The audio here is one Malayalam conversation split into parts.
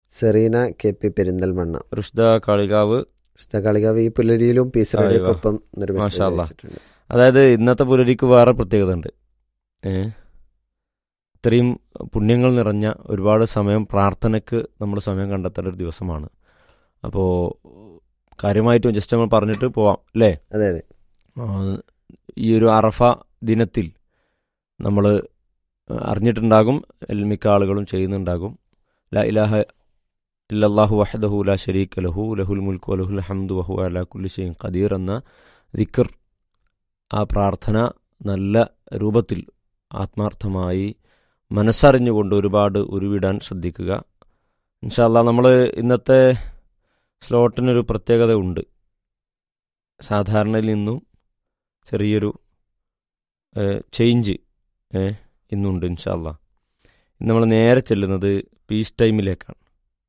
സെറീന കെ പി പെരിന്തൽമണ്ണ റുഷ്ദ കാളികാവ് പുസ്തകാളികാവ് ഈ പുലരിയിലും പീസറടിയൊക്കെ ഒപ്പം ഒരു message മാഷാ അല്ലാ. അയച്ചിട്ടുണ്ട്. അതായത് ഇന്നത്തെ പുലരിക്ക് വേറെ പ്രത്യേകത ഉണ്ട് ഏ ഇത്രയും പുണ്യങ്ങൾ നിറഞ്ഞ ഒരുപാട് സമയം പ്രാർത്ഥനയ്ക്ക് നമ്മൾ സമയം കണ്ടെത്തേണ്ട ഒരു ദിവസമാണ് അപ്പോൾ കാര്യമായിട്ടും ജസ്റ്റ് നമ്മൾ പറഞ്ഞിട്ട് പോവാം അല്ലേ അതെ അതെ ആ, ഈ ഒരു അറഫ ദിനത്തിൽ നമ്മൾ അറിഞ്ഞിട്ടുണ്ടാകും എൽ- മിക്ക ആളുകളും ചെയ്യുന്നുണ്ടാകും ലാ ഇലാഹ ഇല്ലല്ലാഹു വഹദഹു ലാ ശരീക ലഹു ലഹുൽ മുൽക്കു ലഹുൽ ഹംദു വഹു അലാ കുല്ലി ഷൈഇൻ ഖദീർ എന്ന ദിക്കർ ആ പ്രാർത്ഥന നല്ല രൂപത്തിൽ ആത്മാർത്ഥമായി മനസ്സറിഞ്ഞുകൊണ്ട് ഒരുപാട് ഉരുവിടാൻ ശ്രദ്ധിക്കുക ഇൻഷാല്ല നമ്മൾ ഇന്നത്തെ സ്ലോട്ടിനൊരു പ്രത്യേകത ഉണ്ട് സാധാരണയിൽ നിന്നും ചെറിയൊരു ചേഞ്ച് ഇന്നുണ്ട് ഇൻഷാല്ല ഇന്ന് നമ്മൾ നേരെ ചെല്ലുന്നത് പീസ് ടൈമിലേക്കാണ്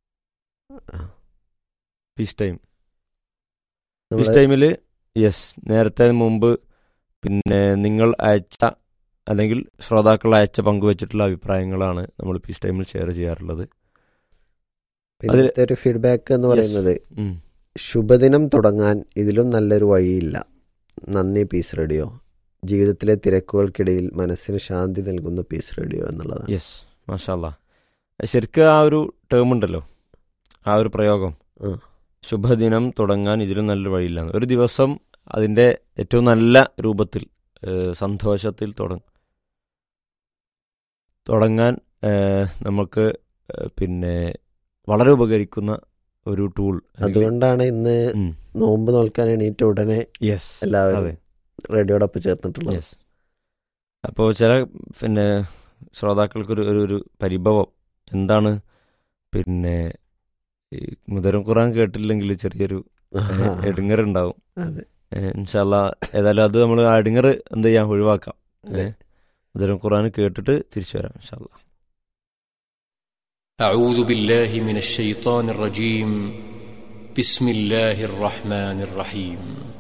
പീസ് ടൈം പീസ് നമ്മള് ടൈമിൽ യെസ് നേരത്തെ മുമ്പ് പിന്നെ നിങ്ങൾ അയച്ച അല്ലെങ്കിൽ ശ്രോതാക്കൾ അയച്ച പങ്കുവച്ചിട്ടുള്ള അഭിപ്രായങ്ങളാണ് നമ്മൾ പീസ് ടൈമിൽ ഷെയർ ചെയ്യാറുള്ളത് പിന്നത്തെ ഒരു ഫീഡ്ബാക്ക് എന്ന് Yes. പറയുന്നത് ഉം. ശുഭദിനം തുടങ്ങാൻ ഇതിലും നല്ലൊരു വഴിയില്ല നന്ദി പീസ് റേഡിയോ ജീവിതത്തിലെ തിരക്കുകൾക്കിടയിൽ മനസ്സിന് ശാന്തി നൽകുന്ന പീസ് റേഡിയോ എന്നുള്ളതാണ് യെസ് മാഷാല്ല ശരിക്കും ആ ഒരു ടേം ഉണ്ടല്ലോ ആ ഒരു പ്രയോഗം ആ. ശുഭദിനം തുടങ്ങാൻ ഇതിലും നല്ല വഴിയില്ല ഒരു ദിവസം അതിൻ്റെ ഏറ്റവും നല്ല രൂപത്തിൽ ഏഹ്, സന്തോഷത്തിൽ തുടങ്ങ തുടങ്ങാൻ ഏഹ്, നമുക്ക് ഏഹ്, പിന്നെ വളരെ ഉപകരിക്കുന്ന ഒരു ടൂൾ അതുകൊണ്ടാണ് ഇന്ന് നോമ്പ് നോൽക്കാൻ എണീറ്റ ഉടനെ യെസ് എല്ലാവരും അതെ റേഡിയോടൊപ്പം ചേർന്നിട്ടുള്ളത് യെസ് അപ്പോൾ ചില പിന്നെ ശ്രോതാക്കൾക്കൊരു ഒരു ഒരു പരിഭവം എന്താണ് പിന്നെ ഈ മുതരം ഖുറാൻ കേട്ടില്ലെങ്കിൽ ചെറിയൊരു എടുങ്ങറുണ്ടാവും അതെ ഇൻഷാല്ല ഏതായാലും അത് നമ്മൾ ആ എടുങ്ങറ് എന്ത് ചെയ്യാം ഒഴിവാക്കാം അതെ. മുതരം ഖുറാൻ കേട്ടിട്ട് തിരിച്ചു വരാം ഇൻഷാല്ല أعوذ بالله من الشيطان الرجيم بسم الله الرحمن الرحيم